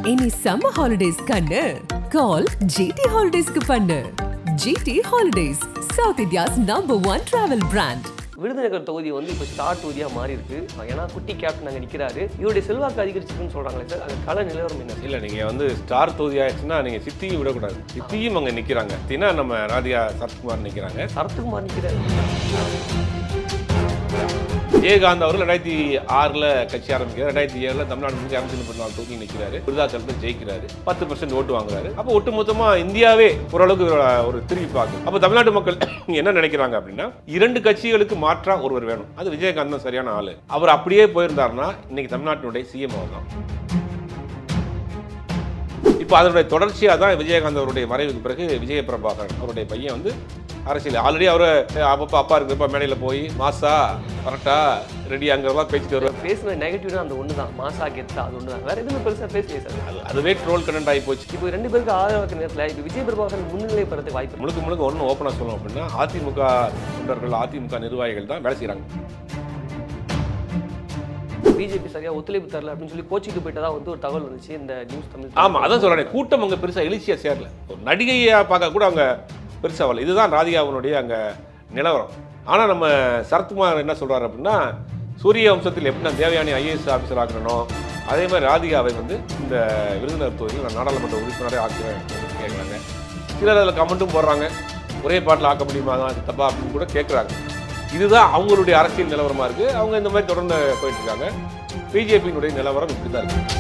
இனி summer holidays கண்ணு கால் GT ஹாலிடேஸ்க்கு பண்ணு GT holidays south India's number one travel brand Virudhunagar தொகுதி வந்து இப்போ ஸ்டார் தொகுதியாக மாறி இருக்கு ஏன்னா குட்டி கேப்டன் அங்கே நிற்கிறாரு இவருடைய செல்வாக்கு அதிகரிச்சிருக்குன்னு சொல்றாங்களே சார் அந்த கள நிலவரம் என்ன இல்லை நீங்கள் வந்து ஸ்டார் தொகுதி ஆயிடுச்சுன்னா நீங்கள் சித்தியும் விடக்கூடாது சித்தியும் அங்கே நிற்கிறாங்க சித்தினா நம்ம ராதிகா சரத்குமார் நிற்கிறாங்க சரத்குமார் நிற்கிறாரு விஜயகாந்த் அவர் ரெண்டாயிரத்தி ஆறில் கட்சி ஆரம்பிக்கிறார் ரெண்டாயிரத்தி ஏழில் தமிழ்நாடு முழுக்க இரநூத்தி முப்பத்தி நாலு தொகுதியில் நிற்கிறாரு விருதாச்சலத்தில் ஜெயிக்கிறாரு பத்து பர்சன்ட் ஓட்டு வாங்குறாரு அப்போ ஒட்டு மொத்தமாக இந்தியாவே ஓரளவுக்கு இவரோட ஒரு திரும்பி பார்க்கும் அப்போ தமிழ்நாட்டு மக்கள் என்ன நினைக்கிறாங்க அப்படின்னா இரண்டு கட்சிகளுக்கு மாற்றா ஒருவர் வேணும் அது விஜயகாந்த் தான் சரியான ஆளு அவர் அப்படியே போயிருந்தாருன்னா இன்னைக்கு தமிழ்நாட்டினுடைய சிஎம் அவர் தான் இப்போ அதனுடைய தொடர்ச்சியாக தான் விஜயகாந்த் அவருடைய மறைவுக்கு பிறகு விஜய பிரபாகரன் அவருடைய பையன் வந்து அரசியல் ஆல்ரெடி அவர் அப்பப்போ அப்பா இருக்கிறப்ப மேடையில் போய் மாசா கரெக்டா ரெடியாங்கிறதா பேசிட்டு வருவார் பேசுன நெகட்டிவ்னா அந்த ஒன்று தான் மாசா கெத்தா அது ஒன்று தான் வேற எதுவும் பெருசாக பேசலையே சார் அது அதுவே ட்ரோல் கண்டென்ட் ஆகி போச்சு இப்போ ரெண்டு பேருக்கு ஆதரவு வைக்கிற நேரத்தில் இப்போ விஜய் பிரபாகரன் முன்னிலை பெறதுக்கு வாய்ப்பு இருக்கு. முழுக்க முழுக்க ஒன்றும் ஓப்பனாக சொல்லணும் அப்படின்னா அதிமுக தொண்டர்கள் அதிமுக நிர்வாகிகள் தான் வேலை செய்கிறாங்க பிஜேபி சரியா ஒத்துழைப்பு தரல அப்படின்னு சொல்லி கோச்சிட்டு போயிட்டதா வந்து ஒரு தகவல் வந்துச்சு இந்த நியூஸ் தமிழ் ஆமாம் அதான் சொல்கிறேன் கூட்டம் அங்கே பெருசாக எழுச்சியாக சேரல ஒரு நடிகையாக பார்க்க கூட அவங்க பெருசாக வரல இதுதான் ராதிகாவினுடைய அங்கே நிலவரம் ஆனால் நம்ம சரத்குமார் என்ன சொல்கிறாரு அப்படின்னா சூரிய வம்சத்தில் எப்படி நான் தேவயானி ஐஏஎஸ் ஆஃபீஸர் ஆக்கணும் அதே மாதிரி ராதிகாவை வந்து இந்த விருதுநகர் தொகுதியில் நான் நாடாளுமன்ற உறுப்பினரே ஆக்குவேன் அப்படின்னு கேட்குறாங்க சிலர் அதில் கமெண்ட்டும் போடுறாங்க ஒரே பாட்டில் ஆக்க முடியுமா அது தப்பா அப்படின்னு கூட கேட்குறாங்க இதுதான் அவங்களுடைய அரசியல் நிலவரமாக இருக்குது அவங்க இந்த மாதிரி தொடர்ந்து போயிட்டு இருக்காங்க பிஜேபியினுடைய நிலவரம் இப்படி தான் இருக்குது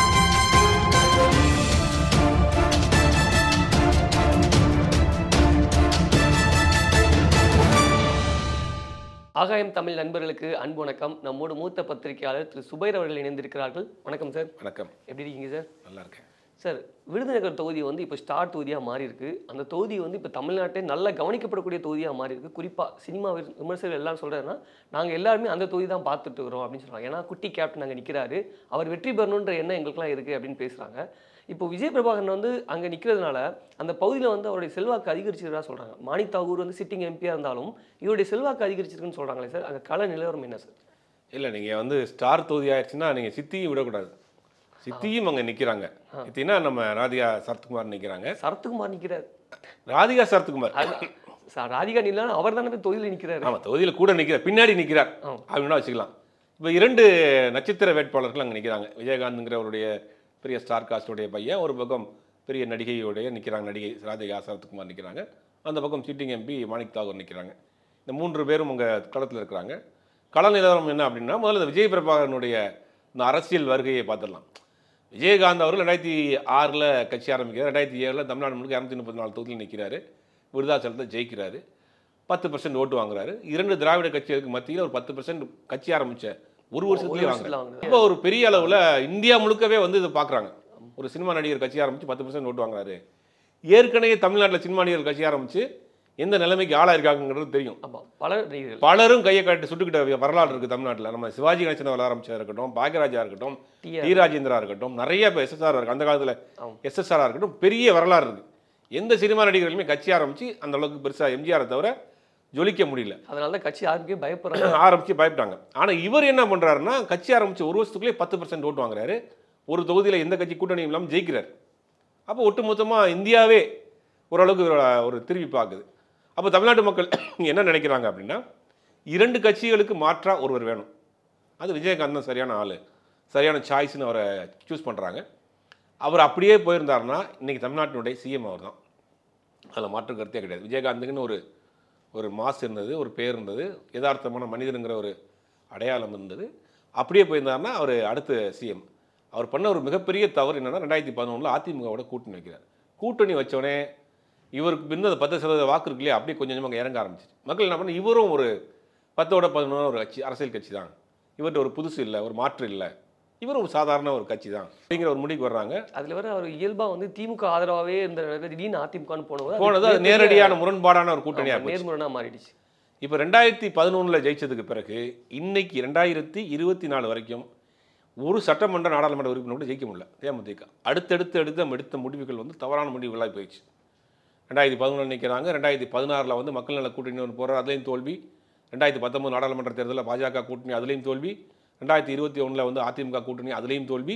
ஆகாயம் தமிழ் நண்பர்களுக்கு அன்பு வணக்கம் நம்மோடு மூத்த பத்திரிகையாளர் திரு சுபைர் அவர்கள் இணைந்திருக்கிறார்கள் வணக்கம் சார் வணக்கம் எப்படி இருக்கீங்க சார் நல்லா இருக்கேன் சார் விருதுநகர் தொகுதி வந்து இப்போ ஸ்டார் தொகுதியாக மாறி இருக்கு அந்த தொகுதி வந்து இப்போ தமிழ்நாட்டை நல்லா கவனிக்கப்படக்கூடிய தொகுதியாக மாறி இருக்கு குறிப்பாக சினிமா வி- விமர்சகர்கள் எல்லாம் சொல்கிறதுனா நாங்கள் எல்லாருமே அந்த தொகுதி தான் பார்த்துட்டு இருக்கிறோம் அப்படின்னு சொல்கிறாங்க ஏன்னா குட்டி கேப்டன் அங்கே நிற்கிறாரு அவர் வெற்றி பெறணுன்ற எண்ணம் எங்களுக்குலாம் இருக்குது அப்படின்னு பேசுகிறாங்க இப்போ விஜய் பிரபாகரன் வந்து அங்கே நிற்கிறதுனால அந்த பகுதியில் வந்து அவருடைய செல்வாக்கு அதிகரிச்சிருக்கா சொல்கிறாங்க மாணிக் தாகூர் வந்து சிட்டிங் எம்பியாக இருந்தாலும் இவருடைய செல்வாக்கு அதிகரிச்சிருக்குன்னு சொல்கிறாங்களே சார் அங்கே கள நிலவரம் என்ன சார் இல்லை நீங்கள் வந்து ஸ்டார் தொகுதி ஆயிடுச்சுன்னா நீங்கள் சித்தியும் விடக்கூடாது சித்தியும் அங்கே நிற்கிறாங்க சித்தினா நம்ம ராதிகா சரத்குமார் நிற்கிறாங்க சரத்குமார் நிற்கிறார் ராதிகா சரத்குமார் சார் ராதிகா நில்லாம் அவர் தானே போய் தொகுதியில் நிற்கிறாரு ஆமாம் தொகுதியில் கூட நிற்கிறார் பின்னாடி நிற்கிறார் ஆ. அப்படின்னா வச்சுக்கலாம் இப்போ இரண்டு நட்சத்திர வேட்பாளர்கள் அங்கே நிற்கிறாங்க விஜயகாந்த்ங்கிறவருடைய பெரிய ஸ்டார் காஸ்டுடைய பையன் ஒரு பக்கம் பெரிய நடிகையோடைய நிற்கிறாங்க நடிகை ராதிகா சரத்குமார் நிற்கிறாங்க அந்த பக்கம் சீட்டிங் எம்பி மாணிக் தாகூர் நிற்கிறாங்க இந்த மூன்று பேரும் உங்க களத்தில் இருக்கிறாங்க கள நிலவரம் என்ன அப்படின்னா முதல்ல இந்த விஜய் பிரபாகரனுடைய இந்த அரசியல் வருகையை பார்த்துடலாம் விஜயகாந்த் அவர் ரெண்டாயிரத்தி ஆறில் கட்சி ஆரம்பிக்கிறார் ரெண்டாயிரத்தி ஏழில் தமிழ்நாடு முழுக்க இரநூத்தி முப்பத்தி நாலு தொகுதியில் நிற்கிறாரு விருதாச்சலத்தில் ஜெயிக்கிறாரு பத்து பர்சன்ட் ஓட்டு வாங்குறாரு இரண்டு திராவிட கட்சிகளுக்கு மத்தியில் ஒரு பத்து பர்சன்ட் கட்சி ஆரம்பிச்ச ஒரு வருஷத்துலேயே வருஷத்துல வாங்குறாரு வாங்குறாரு. இப்போ ஒரு பெரிய அளவில் இந்தியா முழுக்கவே வந்து இதை பார்க்குறாங்க ஒரு சினிமா நடிகர் கட்சி ஆரம்பித்து பத்து பர்சன்ட் ஓட்டு வாங்குறாரு ஏற்கனவே தமிழ்நாட்டில் சினிமா நடிகர் கட்சி ஆரம்பித்து எந்த நிலைமைக்கு ஆளாயிருக்காங்கிறது தெரியும் ஆமாம் பல நடிகர்கள் பலரும் கையை காட்டி சுட்டுக்கிட்ட வரலாறு இருக்குது தமிழ்நாட்டில் நம்ம சிவாஜி கணேசன் வர ஆரம்பிச்சா இருக்கட்டும் பாக்யராஜா இருக்கட்டும் டி.ஆர். டி ராஜேந்திரா இருக்கட்டும் நிறைய பேர் எஸ்எஸ்ஆர் இருக்கு அந்த காலத்தில் ஆமா. எஸ்எஸ்ஆர் இருக்கட்டும் பெரிய வரலாறு இருக்கு எந்த சினிமா நடிகர்களுமே கட்சி ஆரம்பிச்சு அந்த அளவுக்கு பெருசா எம்ஜிஆரை தவிர ஜொலிக்க முடியல அதனால தான் கட்சி ஆரம்பிக்க பயப்படுறாங்க ஆரம்பிச்சு பயப்பட்டாங்க ஆனா இவர் என்ன பண்றாருன்னா கட்சி ஆரம்பிச்சு ஒரு வருஷத்துக்குள்ளே பத்து பர்சன்ட் ஓட்டு வாங்குறாரு ஒரு தொகுதியில் எந்த கட்சி கூட்டணியும் இல்லாமல் ஜெயிக்கிறார் அப்போ ஒட்டுமொத்தமா இந்தியாவே ஓரளவுக்கு இவரோட ஒரு திரும்பி பார்க்குது அப்போ தமிழ்நாட்டு மக்கள் என்ன நினைக்கிறாங்க அப்படின்னா இரண்டு கட்சிகளுக்கு மாற்றா ஒருவர் வேணும் அது விஜயகாந்த் தான் சரியான ஆள் சரியான சாய்ஸ்னு அவரை சூஸ் பண்ணுறாங்க அவர் அப்படியே போயிருந்தாருன்னா இன்னைக்கு தமிழ்நாட்டினுடைய சிஎம் அவர் தான் அதில் மாற்று கருத்தே கிடையாது விஜயகாந்துக்குன்னு ஒரு ஒரு மாசு இருந்தது ஒரு பேர் இருந்தது யதார்த்தமான மனிதனுங்கிற ஒரு அடையாளம் இருந்தது அப்படியே போயிருந்தாருன்னா அவர் அடுத்த சிஎம் அவர் பண்ண ஒரு மிகப்பெரிய தவறு என்னன்னா ரெண்டாயிரத்தி பதினொன்றில் அதிமுகவோட கூட்டணி வைக்கிறார் கூட்டணி வச்சோடனே இவருக்கு பின்ன அந்த பத்து சதவீத வாக்கு இருக்கு இல்லையா அப்படியே கொஞ்சம் கொஞ்சமாக இறங்க ஆரம்பிச்சிச்சு மக்கள் என்ன பண்ண இவரும் ஒரு பத்தோட பதினொன்று ஒரு கட்சி அரசியல் கட்சி தான் இவர்கிட்ட ஒரு புதுசு இல்லை ஒரு மாற்று இல்லை இவரும் ஒரு சாதாரண ஒரு கட்சி தான் அப்படிங்கிற ஒரு முடிவுக்கு வர்றாங்க அதுல வர அவர் இயல்பா வந்து திமுக ஆதரவாவே இருந்த நேரத்துல திடீர்னு அதிமுகன்னு போனது போனது அது நேரடியான முரண்பாடான ஒரு கூட்டணியாக போச்சு நேர்முரணா மாறிடுச்சு இப்போ ரெண்டாயிரத்தி பதினொன்றில் ஜெயிச்சதுக்கு பிறகு இன்னைக்கு ரெண்டாயிரத்தி இருபத்தி நாலு வரைக்கும் ஒரு சட்டமன்ற நாடாளுமன்ற உறுப்பினர் கூட ஜெயிக்க முடியல தேமுதிக அடுத்தடுத்து எடுத்து நம்ம எடுத்த முடிவுகள் வந்து தவறான முடிவுகளாக போயிடுச்சு ரெண்டாயிரத்தி பதினொன்று நிற்கிறாங்க ரெண்டாயிரத்தி பதினாறில் வந்து மக்கள் நல கூட்டணி ஒன்று போகிறார் அதுலேயும் தோல்வி ரெண்டாயிரத்தி பத்தொம்பது நாடாளுமன்ற தேர்தலில் பாஜக கூட்டணி அதுலேயும் தோல்வி ரெண்டாயிரத்தி இருபத்தி ஒன்றில் வந்து அதிமுக கூட்டணி அதுலேயும் தோல்வி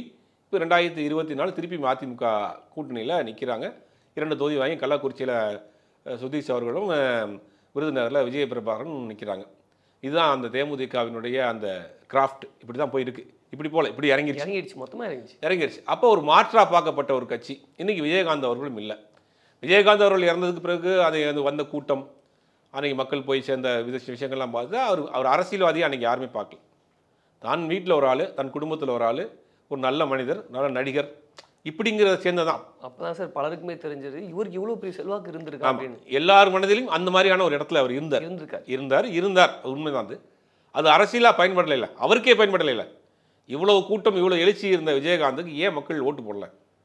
இப்போ ரெண்டாயிரத்தி இருபத்தி நாலு திருப்பி அதிமுக கூட்டணியில் நிற்கிறாங்க இரண்டு தொகுதி வாங்கி கள்ளக்குறிச்சியில் அஹ், சுதீஷ் அவர்களும் அஹ், விருதுநகரில் விஜய பிரபாகரன் நிற்கிறாங்க இதுதான் அந்த தேமுதிகவினுடைய அந்த கிராஃப்ட் இப்படி தான் போயிருக்கு இப்படி போல இப்படி இறங்கிருச்சு இறங்கிடுச்சு மொத்தமா இறங்கிடுச்சு இறங்கிருச்சு அப்போ ஒரு மாற்றா பார்க்கப்பட்ட ஒரு கட்சி இன்னைக்கு விஜயகாந்த் அவர்களும் இல்லை விஜயகாந்த் அவர்கள் இறந்ததுக்கு பிறகு அதை வந்து வந்த கூட்டம் அன்னைக்கு மக்கள் போய் சேர்ந்த வித விஷயங்கள்லாம் பார்த்து அவர் அவர் அரசியல்வாதியை அன்னைக்கு யாருமே பார்க்கல தான் வீட்டில் ஒரு ஆள் தன் குடும்பத்தில் ஒரு ஆள் ஒரு நல்ல மனிதர் நல்ல நடிகர் இப்படிங்கிறத சேர்ந்ததான் அப்பதான் சார் பலருக்குமே தெரிஞ்சது இவருக்கு இவ்வளவு பெரிய செல்வாக்கு இருந்திருக்கா ஆமா. அப்படின்னு எல்லார் மனதிலும் அந்த மாதிரியான ஒரு இடத்துல அவர் இருந்தார் இருந்திருக்காரு இருந்தார் இருந்தார் அது உண்மைதான் அது அது அரசியலாக பயன்படலை இல்லை அவருக்கே பயன்படலை இல்லை இவ்வளவு கூட்டம் இவ்வளோ எழுச்சி இருந்த விஜயகாந்துக்கு ஏன் மக்கள் ஓட்டு போடல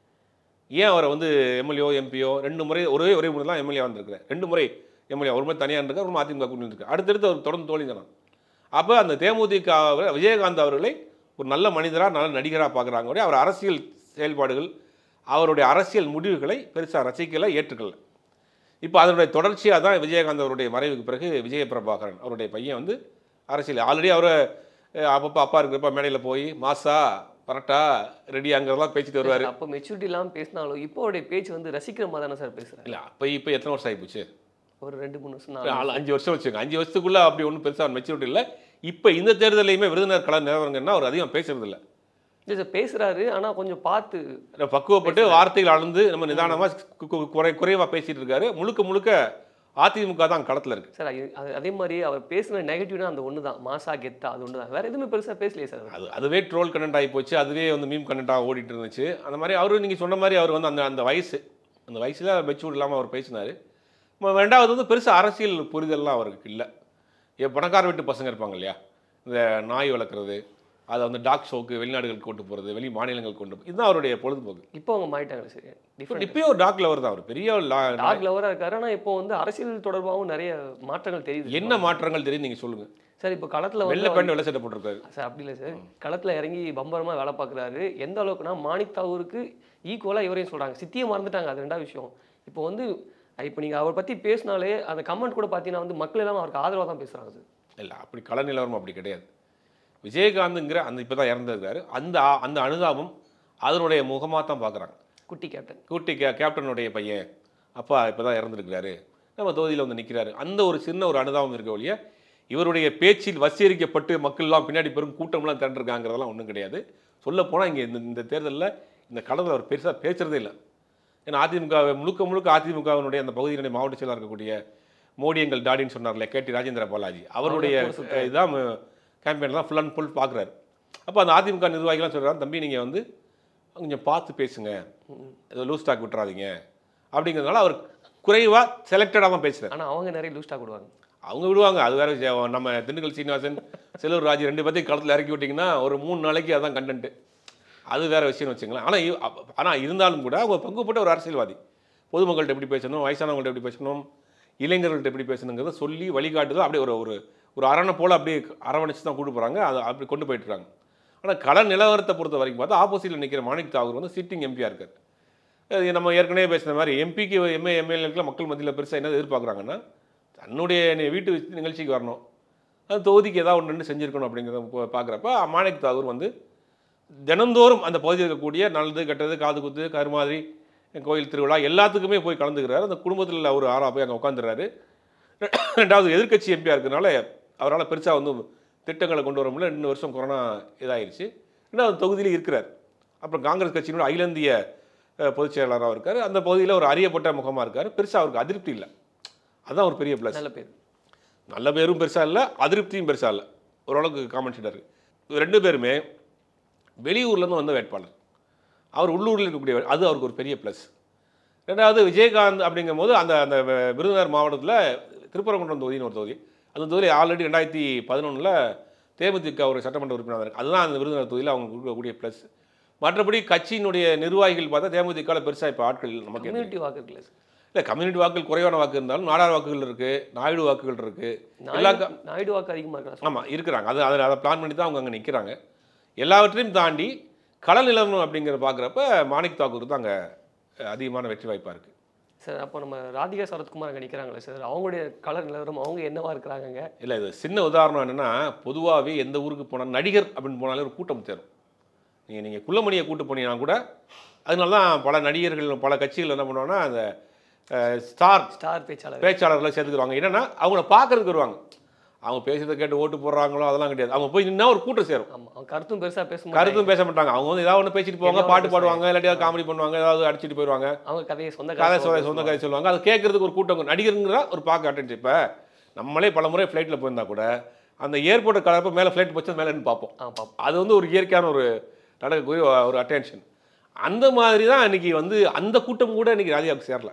ஏன் அவரை வந்து எம்எல்ஏ எம்பியோ ரெண்டு முறை ஒரே ஒரே முறை தான் எம்எல்ஏ வந்திருக்கிறார் ரெண்டு முறை எம்எல்ஏ ஒரு முறை தனியாக இருக்கார் ஒரு முறை அதிமுக கூட்டணி இருக்கு அடுத்தடுத்து அவர் தொடர்ந்து தோழி தானே அப்போ அந்த தேமுதிக அவர் விஜயகாந்த் அவர்களை ஒரு நல்ல மனிதராக நல்ல நடிகராக பார்க்குறாங்க ஒழிய அவர் அரசியல் செயல்பாடுகள் அவருடைய அரசியல் முடிவுகளை பெருசாக ரசிக்கல ஏற்றுக்கல இப்போ அதனுடைய தொடர்ச்சியாக தான் விஜயகாந்த் அவருடைய மறைவுக்கு பிறகு விஜய பிரபாகரன் அவருடைய பையன் வந்து அரசியல் ஆல்ரெடி அவரை அஹ், அப்பப்போ அப்பா இருக்கிறப்ப மேடையில் போய் மாசா பரட்டா ரெடியாங்கிறதெல்லாம் பேசிட்டு வருவார் அப்ப மெச்சூரிட்டி இல்லாம பேசினாலும் இப்போ அவருடைய பேச்சு வந்து ரசிக்கிற மாதிரி தானே சார் பேசுறாரு இல்லை அப்போ இப்போ எத்தனை வருஷம் ஆகிப்போச்சு ஒரு ரெண்டு மூணு வருஷம் நாலு நாலு அஞ்சு வருஷம் வச்சுக்கோங்க அஞ்சு வருஷத்துக்குள்ளே அப்படி ஒன்றும் பெருசாக மெச்சூரிட்டி இல்லை இப்போ இந்த தேர்தலையுமே விருதுநகர் கலர் நிலவரங்கன்னா அவர் அதிகம் பேசுறது இல்லை இல்ல சார் பேசுறாரு ஆனா கொஞ்சம் பார்த்து நம்ம பக்குவப்பட்டு வார்த்தைகள் அளந்து நம்ம நிதானமாக குறை குறைவாக பேசிட்டு இருக்காரு முழுக்க முழுக்க அதிமுக தான் களத்தில் இருக்கு சார் அது- அது- அதே மாதிரி அவர் பேசின நெகட்டிவ்னா அந்த ஒன்று தான் மாசா கெத்தா அது ஒன்று தான் வேற எதுவுமே பெருசா பேசலையே சார் அவர். அது அதுவே ட்ரோல் கண்டென்ட் ஆகி போச்சு அதுவே வந்து மீம் கண்டென்ட்டாக ஓடிட்டு இருந்துச்சு அந்த மாதிரி அவரு நீங்கள் சொன்ன மாதிரி அவர் வந்து அந்த அந்த வயசு அந்த வயசில் மெச்சூர்ட் இல்லாமல் அவர் பேசினார் ரெண்டாவது வந்து பெருசாக அரசியல் புரிதல்லாம் அவருக்கு இல்லை என் பணக்கார வீட்டு பசங்க இருப்பாங்க இல்லையா இந்த நாய் வளர்க்குறது அதை வந்து டாக் ஷோக்கு வெளிநாடுகளுக்கு கொண்டு போகிறது வெளி மாநிலங்களுக்கு கொண்டு போ இதுதான் அவருடைய பொழுதுபோக்கு இப்போ அவங்க மாறிட்டாங்க சார் இப்போ டிஃப்ரெண்ட் இப்பயும் ஒரு டாக் லவர் தான் அவர் பெரிய ஒரு லா- டாக் லவரா இருக்காரு ஆனா இப்போ வந்து அரசியல் தொடர்பாகவும் நிறைய மாற்றங்கள் தெரியுது என்ன மாற்றங்கள் தெரியும் நீங்கள் சொல்லுங்கள் சார் இப்போ களத்துல வெள்ளை வந்து பேண்ட் வெள்ளை சட்டை போட்டிருக்காரு சார் அப்படி இல்லை சார் களத்துல இறங்கி பம்பரமா வேலை பார்க்குறாரு எந்த அளவுக்குனா மாணிக் தாவூருக்கு ஈக்குவலாக இவரையும் சொல்றாங்க சித்தியை மறந்துட்டாங்க அது ரெண்டாவது விஷயம் இப்போ வந்து இப்போ நீங்க அவரை பத்தி பேசினாலே அந்த கமெண்ட் கூட பார்த்தீங்கன்னா வந்து மக்கள் எல்லாம் அவருக்கு ஆதரவாக தான் பேசுறாங்க சார் இல்லை அப்படி கள நிலவரம் அப்படி கிடையாது விஜயகாந்துங்கிற அந்த இப்போ தான் இறந்துருக்காரு அந்த ஆ- அந்த அனுதாபம் அதனுடைய முகமாக தான் பார்க்குறாங்க குட்டி கேப்டன் கூட்டி கே கேப்டனுடைய பையன் அப்பா இப்போ தான் இறந்துருக்கிறாரு நம்ம தொகுதியில் வந்து நிற்கிறாரு அந்த ஒரு சின்ன ஒரு அனுதாபம் இருக்க ஒழிய இவருடைய பேச்சில் வசீகரிக்கப்பட்டு மக்கள்லாம் பின்னாடி பெரும் கூட்டம்லாம் திரண்டிருக்காங்கிறதெல்லாம் ஒன்றும் கிடையாது சொல்லப் போனால் இங்கே இந்த இந்த தேர்தலில் இந்த களத்தில் அவர் பெருசாக பேசுறதே இல்லை ஏன்னா அதிமுக முழுக்க முழுக்க அதிமுகவினுடைய அந்த பகுதியினுடைய மாவட்ட செயலாளர் இருக்கக்கூடிய மோடி எங்கள் டாடின்னு சொன்னார்ல கே டி ராஜேந்திர பாலாஜி அவருடைய அவரை கூட சுத்தாரு. இதான் கேம்பெயின் தான் ஃபுல் அண்ட் ஃபுல் பார்க்குறாரு அப்போ அந்த அதிமுக நிர்வாகிகள்லாம் சொல்கிறாங்க தம்பி நீங்கள் வந்து கொஞ்சம் பார்த்து பேசுங்க ஏதோ லூஸ் ஸ்டாக் விட்டுறாதீங்க அப்படிங்கிறதுனால அவர் குறைவாக செலக்டடாக தான் பேசுகிறார் ஆனா அவங்க நிறைய லூஸ் டாக் விடுவாங்க அவங்க விடுவாங்க அது வேற விஷயம். நம்ம திண்டுக்கல் சீனிவாசன் செல்லூர் ராஜ் ரெண்டு பேர்த்தையும் களத்தில் இறக்கி விட்டிங்கன்னா ஒரு மூணு நாளைக்கு அதான் கண்டென்ட்டு அது வேற விஷயம்னு வச்சுங்களேன் ஆனால் ஆனால் இருந்தாலும் கூட அவங்க பங்குப்பட்ட ஒரு அரசியல்வாதி பொதுமக்கள்கிட்ட எப்படி பேசணும் வயசானவங்கள்ட்ட எப்படி பேசணும் இளைஞர்கள்ட்ட எப்படி பேசணுங்கிறத சொல்லி வழிகாட்டுதான் அப்படியே ஒரு ஒரு ஒரு அரணை போல் அப்படியே அரவணைச்சு தான் கூட்டு போகிறாங்க அதை அப்படி கொண்டு போயிட்டு இருக்காங்க ஆனால் கள நிலவரத்தை பொறுத்த வரைக்கும் பார்த்தா ஆப்போசிட்டில் நிற்கிற மாணிக் தாகூர் வந்து சிட்டிங் எம்பியாக இருக்கார் அது நம்ம ஏற்கனவே பேசின மாதிரி எம்பிக்கு எம்ஏ எம்எல்ஏக்கெலாம் மக்கள் மத்தியில் பெருசாக என்ன எதிர்பார்க்குறாங்கன்னா தன்னுடைய நி- வீட்டு விசி- நிகழ்ச்சிக்கு வரணும் அது தொகுதிக்கு ஏதாவது ஒன்று ரெண்டு செஞ்சுருக்கணும் அப்படிங்கிறத பார்க்குறப்ப மாணிக் தாகூர் வந்து தினந்தோறும் அந்த பகுதியில் இருக்கக்கூடிய நல்லது கெட்டது காது குத்து கருமாதிரி கோயில் திருவிழா எல்லாத்துக்குமே போய் கலந்துக்கிறாரு அந்த குடும்பத்தில் ஒரு ஆறாக போய் அங்கே உட்காந்துறாரு ரெண்டாவது எதிர்க்கட்சி எம்பியாக இருக்கிறனால அவரால் பெருசாக வந்து திட்டங்களை கொண்டு வர முடியல ரெண்டு வருஷம் கொரோனா இதாயிருச்சு ரெண்டாவது தொகுதியிலே இருக்கிறார் அப்புறம் காங்கிரஸ் கட்சியினோட அகில இந்திய அஹ், பொதுச் செயலாளராக இருக்கார் அந்த பகுதியில் ஒரு அறியப்பட்ட முகமாக இருக்கார் பெருசாக அவருக்கு அதிருப்தி இல்லை அதுதான் ஒரு பெரிய ப்ளஸ் நல்ல பேர் நல்ல பேரும் பெருசாக இல்லை அதிருப்தியும் பெருசாக இல்லை ஓரளவுக்கு காமன் ஷீட்டாக இருக்குது இவங்க ரெண்டு பேருமே வெளியூர்லேருந்து வந்த வேட்பாளர் அவர் உள்ளூரில் இருக்கக்கூடிய அது அவருக்கு ஒரு பெரிய ப்ளஸ் ரெண்டாவது விஜயகாந்த் அப்படிங்கும் போது அந்த அந்த வி- விருதுநகர் மாவட்டத்தில் திருப்பரங்குன்றம் தொகுதின்னு ஒரு தொகுதி அந்த தொகுதி ஆல்ரெடி ரெண்டாயிரத்தி பதினொன்றில் தேமுதிக ஒரு சட்டமன்ற உறுப்பினர் இருக்கு அதுதான் அந்த விருதுநகர் தொகுதியில் அவங்க கொடுக்கக்கூடிய ப்ளஸ் மற்றபடி கட்சியினுடைய நிர்வாகிகள் பார்த்தா தேமுதிகவில் பெருசாக இப்போ ஆட்கள் நமக்கு எதிரி. கம்யூனிட்டி வாக்கு இருக்குல்ல சார் இல்லை கம்யூனிட்டி வாக்குகள் குறைவான வாக்கு இருந்தாலும் நாடார் வாக்குகள் இருக்குது நாயுடு வாக்குகள் இருக்குது எல்லா க- நாயுடு- நாயுடு வாக்கு அதிகமா இருக்கா சார் ஆமாம் இருக்கிறாங்க அது அதில் அதை பிளான் பண்ணி தான் அவங்க அங்கே நிற்கிறாங்க எல்லாவற்றையும் தாண்டி கள நிலவரம் அப்படிங்கிற பார்க்குறப்ப மாணிக் தாக்கூர் தான் அங்கே அதிகமான வெற்றி வாய்ப்பாக இருக்குது சார் அப்போ நம்ம ராதிகா சரத்குமார் அங்கே நிற்கிறாங்களே சார் அவங்களுடைய கலர் நிலவரம் அவங்க என்னவா இருக்கிறாங்கங்க இல்லை இது சின்ன உதாரணம் என்னென்னா பொதுவாகவே எந்த ஊருக்கு போனால் நடிகர் அப்படின்னு போனாலே ஒரு கூட்டம் சேரும் நீங்கள் நீங்கள் குள்ளமணியை கூட்டு போனீங்கன்னா கூட அதனால தான் பல நடிகர்கள் பல கட்சிகள் என்ன பண்ணுவாங்கன்னா அந்த ஸ்டார் ஸ்டார் பேச்சாளர் பேச்சாளர்களை சேர்த்துக்குருவாங்க என்னன்னா அவங்கள பார்க்கறதுக்கு வருவாங்க அவங்க பேசுறதை கேட்டு ஓட்டு போடுறாங்களோ அதெல்லாம் கிடையாது அவங்க போய் நின்னா ஒரு கூட்டம் சேரும் ஆமா அவன் கருத்தும் பெருசா பேச மாட்டாங்க. கருத்தும் பேச மாட்டாங்க அவங்க வந்து ஏதாவது ஒன்று பேசிட்டு போவாங்க ஏதாவது பாட்டு ஒண்ணு பாடுவாங்க இல்லாட்டி ஏதாவது காமெடி பண்ணுவாங்க ஏதாவது அடிச்சிட்டு போயிடுவாங்க அவங்க கதையை சொந்த கதை சொல்ல சொல்ல சொந்த கதை சொல்லுவாங்க அதை கேட்கறதுக்கு ஒரு கூட்டம் நடிகருங்கிற ஒரு பார்க்க அட்டன்ஸ் இப்போ நம்மளே பல முறை ஃப்ளைட்டில் போயிருந்தா கூட அந்த ஏர்போர்ட் கலப்ப மேலே ஃப்ளைட் போச்சு மேலே நின்னு பார்ப்போம் ஆ பாப்போம் அது வந்து ஒரு இயற்கையான ஒரு நடக்கக்கூடிய ஒரு அட்டென்ஷன் அந்த மாதிரி தான் இன்னைக்கு வந்து அந்த கூட்டம் கூட இன்னைக்கு ராதிகாவுக்கு சேரல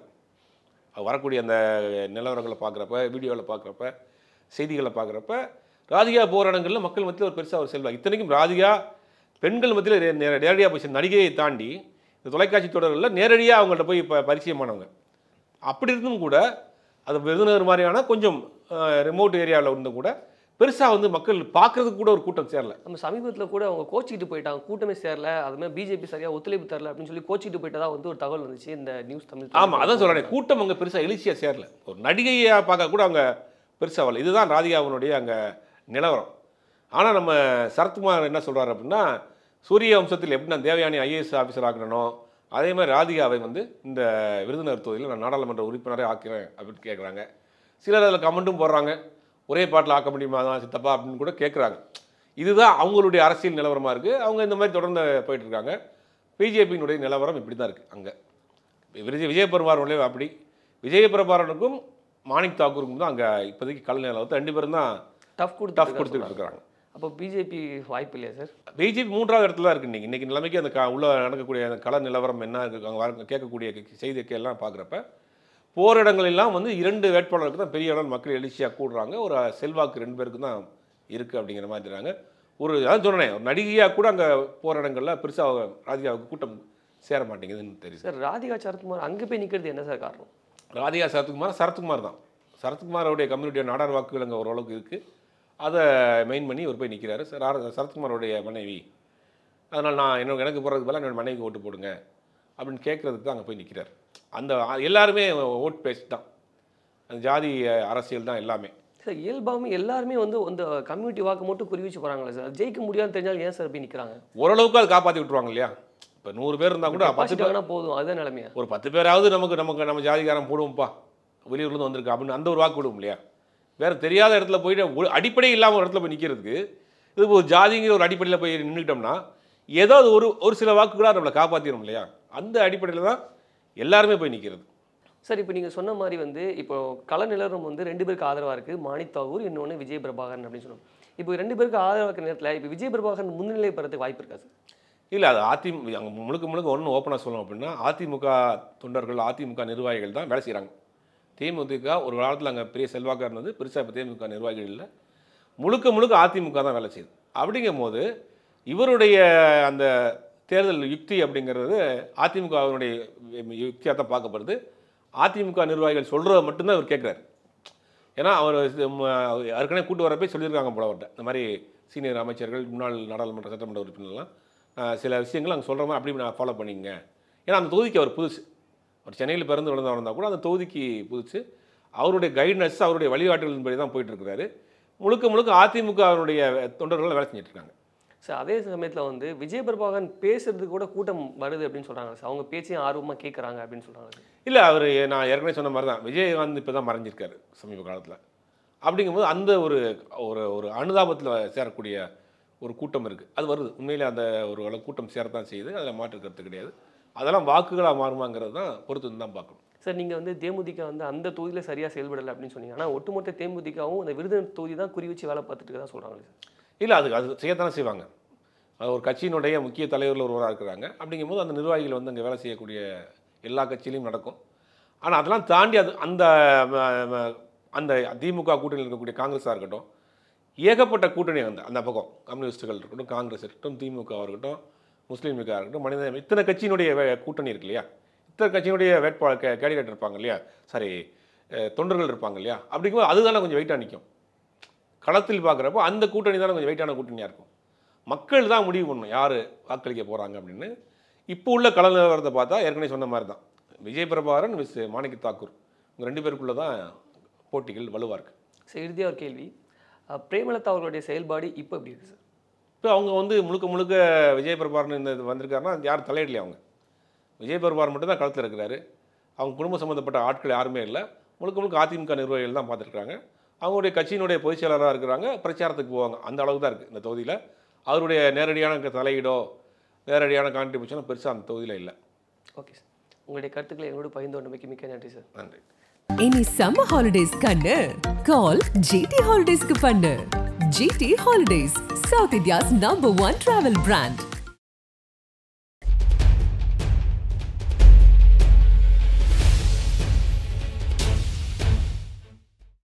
அது வரக்கூடிய அந்த நிலவரங்களை பார்க்குறப்ப வீடியோவில் பார்க்குறப்ப செய்திகளை பார்க்குறப்ப ராதிகா போகிற இடங்களில் மக்கள் மத்தியில் ஒரு பெருசாக ஒரு செல்வா இத்தனைக்கும் ராதிகா பெண்கள் மத்தியில் நேரடியாக போய் நடிகையை தாண்டி இந்த தொலைக்காட்சி தொடர்களில் நேரடியாக அவங்கள்ட்ட போய் இப்போ பரிச்சயமானவங்க அப்படி இருந்தும் கூட அது விருதுநகர் மாதிரியான கொஞ்சம் ரிமோட் ஏரியாவில் இருந்தும் கூட பெருசாக வந்து மக்கள் பார்க்கறதுக்கு கூட ஒரு கூட்டம் சேரல நம்ம சமீபத்துல கூட அவங்க கோச்சிக்கிட்டு போயிட்டாங்க கூட்டமே சேரல அது மாதிரி பிஜேபி சரியா ஒத்துழைப்பு தரல அப்படின்னு சொல்லி கோச்சிக்கிட்டு போயிட்டதா வந்து ஒரு தகவல் வந்துச்சு இந்த நியூஸ் தமிழ் ஆமாம் அதான் சொல்கிறேன் கூட்டம் அங்கே பெருசாக எழுச்சியாக சேரல ஒரு நடிகையாக பார்க்க கூட அவங்க பெருசாக வரல இதுதான் ராதிகாவினுடைய அங்கே நிலவரம் ஆனால் நம்ம சரத்குமார் என்ன சொல்றாரு அப்படின்னா சூரிய வம்சத்தில் எப்படி நான் தேவயானி ஐஏஎஸ் ஆஃபீஸர் ஆக்கணும் அதே மாதிரி ராதிகாவை வந்து இந்த விருதுநகர் தொகுதியில் நான் நாடாளுமன்ற உறுப்பினரே ஆக்கிறேன் அப்படின்னு கேட்குறாங்க சிலர் அதில் கமெண்ட்டும் போடுறாங்க ஒரே பாட்டில் ஆக்க முடியுமா தான் சித்தப்பா அப்படின்னு கூட கேட்குறாங்க இதுதான் அவங்களுடைய அரசியல் நிலவரமாக இருக்குது அவங்க இந்த மாதிரி தொடர்ந்து போயிட்டு இருக்காங்க பிஜேபியினுடைய நிலவரம் இப்படி தான் இருக்குது அங்கே விஜய் விஜயபிரபாரனுடைய அப்படி விஜயபிரபாரனுக்கும் மாணிக் தாக்கூருக்கும் தான் அங்கே இப்போதைக்கு கல நிலவரத்தை ரெண்டு பேரும் தான் டஃப் கொடுத்து டஃப் கொடுத்துட்டு இருக்காங்க அப்போ பிஜேபி வாய்ப்பு இல்லையா சார் பிஜேபி மூன்றாவது இடத்துல தான் இருக்கு இன்னைக்கு இன்னைக்கு நிலைமைக்கு அந்த க உள்ள நடக்கக்கூடிய அந்த கள நிலவரம் என்ன இருக்கு அங்கே வர கேட்கக்கூடிய செய்திக்கு எல்லாம் பார்க்குறப்ப போகிற இடங்கள் எல்லாம் வந்து இரண்டு வேட்பாளருக்கு தான் பெரிய இடம் மக்கள் எழுச்சியாக கூடுறாங்க ஒரு செல்வாக்கு ரெண்டு பேருக்கு தான் இருக்குது அப்படிங்கிற மாதிரி இருக்கிறாங்க ஒரு அதான் சொன்னேன் ஒரு நடிகையாக கூட அங்கே போகிற இடங்கள்ல பெருசாக ராதிகாவுக்கு கூட்டம் சேர மாட்டேங்குதுன்னு தெரியுது சார் ராதிகா சரத்குமார் அங்கே போய் நிற்கிறது என்ன சார் காரணம் ராதிகா சரத்குமார் சரத்குமார் தான் சரத்குமாரோடைய கம்யூனிட்டியோட நாடார் வாக்குகள் அங்கே ஓரளவுக்கு இருக்குது அதை மெயின் பண்ணி இவர் போய் நிற்கிறாரு சார் சரத்குமாரோடைய மனைவி அதனால் நான் என்னோட எனக்கு போகிறதுக்கு பதிலாக என்னோட மனைவிக்கு ஓட்டு போடுங்க அப்படின்னு கேட்குறதுக்கு தான் அங்கே போய் நிற்கிறார் அந்த எல்லாருமே ஓட் பேஸ்ட் தான் அந்த ஜாதி அஹ், அரசியல் தான் எல்லாமே சார் இயல்பாமே எல்லாருமே வந்து இந்த கம்யூனிட்டி வாக்கு மட்டும் குறி வச்சு போகிறாங்களே சார் ஜெயிக்க முடியாதுன்னு தெரிஞ்சாலும் ஏன் சார் போய் நிற்கிறாங்க ஓரளவுக்கு அது காப்பாற்றி விட்டுருவாங்க இல்லையா இப்போ நூறு பேர் இருந்தால் கூட பத்து பேர் வாங்கினா போதும் அதுதான் நிலைமையா ஒரு பத்து பேராவது நமக்கு நமக்கு நம்ம ஜாதிகாரம் போடுவோம்ப்பா வெளியூர்லேருந்து வந்திருக்கு அப்படின்னு அந்த ஒரு வாக்கு விடுவோம் இல்லையா வேறு தெரியாத இடத்துல போயிட்டு ஒரு அடிப்படை இல்லாமல் ஒரு இடத்துல போய் நிற்கிறதுக்கு இது ஒரு ஜாதிங்கிற ஒரு அடிப்படையில் போய் நின்றுட்டோம்னா ஏதாவது ஒரு ஒரு சில வாக்குகளாக நம்மளை காப்பாற்றிடும் இல்லையா அந்த அடிப்படையில் தான் எல்லாருமே போய் நிற்கிறது சார் இப்போ நீங்கள் சொன்ன மாதிரி வந்து இப்போ கள நிலவரம் வந்து ரெண்டு பேருக்கு ஆதரவாக இருக்குது மாணிக் தாகூர் இன்னொன்று விஜய் பிரபாகரன் அப்படின்னு சொன்னோம் இப்போ ரெண்டு பேருக்கு ஆதரவாக இருக்கிற நேரத்தில் இப்போ விஜய் பிரபாகரன் முன்னிலை பெறதுக்கு வாய்ப்பு இருக்கா சார் இல்லை அது அதிமுக அங்கே முழுக்க முழுக்க ஒன்று ஓப்பனாக சொல்லணும் அப்படின்னா அதிமுக தொண்டர்கள் அதிமுக நிர்வாகிகள் தான் வேலை செய்கிறாங்க தேமுதிக ஒரு காலத்தில் அங்கே பெரிய செல்வாக்காக இருந்தது பெருசாக இப்போ தேமுதிக நிர்வாகிகள் இல்லை முழுக்க முழுக்க அதிமுக தான் வேலை செய்யுது அப்படிங்கும் போது இவருடைய அந்த தேர்தல் யுக்தி அப்படிங்கிறது அதிமுகவினுடைய யுக்தியாக தான் பார்க்கப்படுது அதிமுக நிர்வாகிகள் சொல்கிறத மட்டும்தான் இவர் கேட்குறாரு ஏன்னா அவர் இது ம- ஏற்கனவே கூட்டு வரப்பே சொல்லியிருக்காங்க போல அவர்கிட்ட இந்த மாதிரி சீனியர் அமைச்சர்கள் முன்னாள் நாடாளுமன்ற சட்டமன்ற உறுப்பினர்லாம் அஹ், சில விஷயங்கள் அங்கே சொல்கிற மாதிரி அப்படி நான் ஃபாலோ பண்ணிங்க ஏன்னா அந்த தொகுதிக்கு அவர் புதுசு அவர் சென்னையில் பிறந்து விழுந்தவர் இருந்தால் கூட அந்த தொகுதிக்கு புதுசு அவருடைய கைட்னஸ் அவருடைய வழிகாட்டுதலின்படி தான் போயிட்டு இருக்கிறாரு முழுக்க முழுக்க அதிமுக அவருடைய தொண்டர்கள் வேலை செஞ்சுட்டு இருக்காங்க சார் அதே சமயத்தில் வந்து விஜய் பிரபாகரன் பேசுறதுக்கு கூட கூட்டம் வருது அப்படின்னு சொல்கிறாங்க சார் அவங்க பேச்சையும் ஆர்வமாக கேட்குறாங்க அப்படின்னு சொல்கிறாங்க இல்லை அவர் நான் ஏற்கனவே சொன்ன மாதிரி தான் விஜயகாந்த் இப்போ தான் மறைஞ்சிருக்காரு சமீப காலத்தில் அப்படிங்கும்போது அந்த ஒரு ஒரு ஒரு அனுதாபத்தில் சேரக்கூடிய ஒரு கூட்டம் இருக்குது அது வருது உண்மையிலே அந்த ஒரு அளவு கூட்டம் சேரத்தான் செய்யுது அதில் மாற்று கருத்து கிடையாது அதெல்லாம் வாக்குகளாக மாறுமாங்கிறது தான் பொறுத்து தான் பார்க்கணும் சார் நீங்கள் வந்து தேமுதிக வந்து அந்த தொகுதியில் சரியாக செயல்படலை அப்படின்னு சொன்னீங்க ஆனால் ஒட்டுமொத்த தேமுதிகவும் அந்த விருதுநகர் தொகுதி தான் குறி வச்சு வேலை பார்த்துட்டு தான் சொல்கிறாங்க சார் இல்லை அது அது செய்யத்தானே செய்வாங்க அது ஒரு கட்சியினுடைய முக்கிய தலைவர்கள் ஒருவராக இருக்கிறாங்க அப்படிங்கும்போது அந்த நிர்வாகிகள் வந்து அங்கே வேலை செய்யக்கூடிய எல்லா கட்சியிலையும் நடக்கும் ஆனால் அதெல்லாம் தாண்டி அது அந்த ம, ம, அந்த திமுக கூட்டணியில் இருக்கக்கூடிய காங்கிரஸாக இருக்கட்டும் ஏகப்பட்ட கூட்டணி அந்த அந்த பக்கம் கம்யூனிஸ்ட்டுகள் இருக்கட்டும் காங்கிரஸ் இருக்கட்டும் திமுக இருக்கட்டும் முஸ்லீம் லீக்காக இருக்கட்டும் மனித இத்தனை கட்சியினுடைய வே- கூட்டணி இருக்கு இல்லையா இத்தனை கட்சியினுடைய வேட்பாளர் கேண்டிடேட் இருப்பாங்க இல்லையா சாரி தொண்டர்கள் இருப்பாங்க இல்லையா அப்படிங்கும்போது அதுதானே கொஞ்சம் வெயிட்டாக நிற்கும் களத்தில் பார்க்குறப்போ அந்த கூட்டணி தானே கொஞ்சம் வெயிட்டான கூட்டணியாக இருக்கும் மக்கள் தான் முடிவு பண்ணணும் யார் வாக்களிக்க போகிறாங்க அப்படின்னு இப்போ உள்ள கள நிலவரத்தை பார்த்தா ஏற்கனவே சொன்ன மாதிரி தான் விஜய் பிரபாகரன் மிஸ் மாணிக்க தாக்கூர் இவங்க ரெண்டு பேருக்குள்ள தான் போட்டிகள் வலுவாக இருக்குது சார் இறுதியாக ஒரு கேள்வி அஹ், பிரேமலதா அவர்களுடைய செயல்பாடு இப்போ எப்படி இருக்குது சார் இப்போ அவங்க வந்து முழுக்க முழுக்க விஜய் பிரபாரன் இந்த இது வந்திருக்காருன்னா யாரும் தலையிடலையே அவங்க விஜய் பிரபார் மட்டும் தான் களத்தில் இருக்கிறாரு அவங்க குடும்ப சம்மந்தப்பட்ட ஆட்கள் யாருமே இல்லை முழுக்க முழுக்க அதிமுக நிர்வாகிகள் தான் பார்த்துருக்காங்க அவங்களுடைய கட்சியினுடைய பொதுச் செயலாளராக இருக்கிறாங்க பிரச்சாரத்துக்கு போவாங்க அந்த அளவுக்கு தான் இருக்குது இந்த தொகுதியில் அவருடைய நேரடியான க- தலையீடோ நேரடியான கான்ட்ரிபியூஷனோ பெருசாக அந்த தொகுதியில் இல்லை ஓகே சார் உங்களுடைய கருத்துக்களை எங்களோட பகிர்ந்து கொண்டமைக்கு மிக்க நன்றி சார் நன்றி இனி சம்மர் ஹாலிடேஸ் கண்ணு கால் ஜிடி ஹாலிடேஸ்க்கு பண்ணு GT holidays south India's number one travel brand